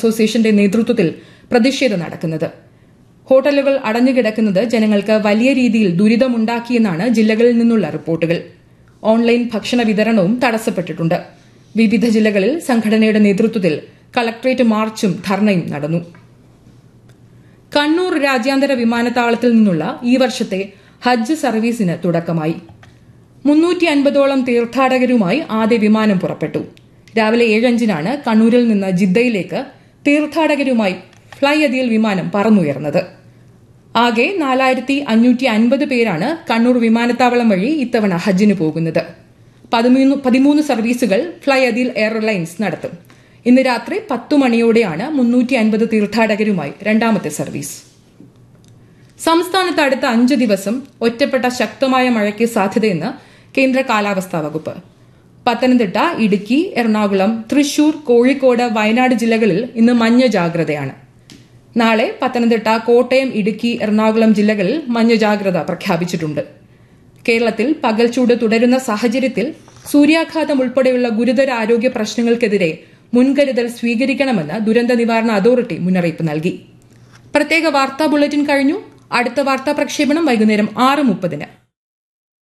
അസോസിയേഷന്റെ നേതൃത്വത്തിൽ പ്രതിഷേധം നടക്കുന്നത് ഹോട്ടലുകൾ അടഞ്ഞുകിടക്കുന്നത് ജനങ്ങൾക്ക് വലിയ രീതിയിൽ ദുരിതമുണ്ടാക്കിയെന്നാണ് ജില്ലകളിൽ നിന്നുള്ള റിപ്പോർട്ടുകൾ ഓൺലൈൻ ഭക്ഷണ വിതരണവും തടസ്സപ്പെട്ടിട്ടുണ്ട് വിവിധ ജില്ലകളിൽ സംഘടനയുടെ നേതൃത്വത്തിൽ കളക്ട്രേറ്റ് മാർച്ചും ധർണയും നടന്നു കണ്ണൂർ രാജ്യാന്തര വിമാനത്താവളത്തിൽ നിന്നുള്ള ഈ വർഷത്തെ ഹജ്ജ് സർവീസിന് തുടക്കമായി മുന്നൂറ്റി അൻപതോളം തീർത്ഥാടകരുമായി ആദ്യ വിമാനം പുറപ്പെട്ടു രാവിലെ ഏഴഞ്ചിനാണ് കണ്ണൂരിൽ നിന്ന് ജിദ്ദയിലേക്ക് തീർത്ഥാടകരുമായി ഫ്ലൈ അതിൽ വിമാനം പറന്നുയർന്നത് ആകെ നാലായിരത്തി അഞ്ഞൂറ്റി അൻപത് പേരാണ് കണ്ണൂർ വിമാനത്താവളം വഴി ഇത്തവണ ഹജ്ജിന് പോകുന്നത് പതിമൂന്ന് പതിമൂന്ന് സർവീസുകൾ ഫ്ലൈ അതിൽ എയർലൈൻസ് നടത്തും ഇന്ന് രാത്രി പത്തു മണിയോടെയാണ് മുന്നൂറ്റി അൻപത് തീർത്ഥാടകരുമായി രണ്ടാമത്തെ സർവീസ് സംസ്ഥാനത്ത് അടുത്ത അഞ്ച് ദിവസം ഒറ്റപ്പെട്ട ശക്തമായ മഴയ്ക്ക് സാധ്യതയെന്ന് കേന്ദ്ര കാലാവസ്ഥാ വകുപ്പ് പത്തനംതിട്ട ഇടുക്കി എറണാകുളം തൃശൂർ കോഴിക്കോട് വയനാട് ജില്ലകളിൽ ഇന്ന് മഞ്ഞ ജാഗ്രതയാണ് നാളെ പത്തനംതിട്ട കോട്ടയം ഇടുക്കി എറണാകുളം ജില്ലകളിൽ മഞ്ഞ ജാഗ്രത പ്രഖ്യാപിച്ചിട്ടുണ്ട് കേരളത്തിൽ പകൽച്ചൂട് തുടരുന്ന സാഹചര്യത്തിൽ സൂര്യാഘാതം ഉൾപ്പെടെയുള്ള ഗുരുതര ആരോഗ്യ പ്രശ്നങ്ങൾക്കെതിരെ മുൻകരുതൽ സ്വീകരിക്കണമെന്ന് ദുരന്ത നിവാരണ അതോറിറ്റി മുന്നറിയിപ്പ് നൽകി പ്രത്യേക വാർത്താ ബുള്ളറ്റിൻ കഴിഞ്ഞു അടുത്ത വാർത്താ പ്രക്ഷേപണം വൈകുന്നേരം ആറ് മുപ്പതിന്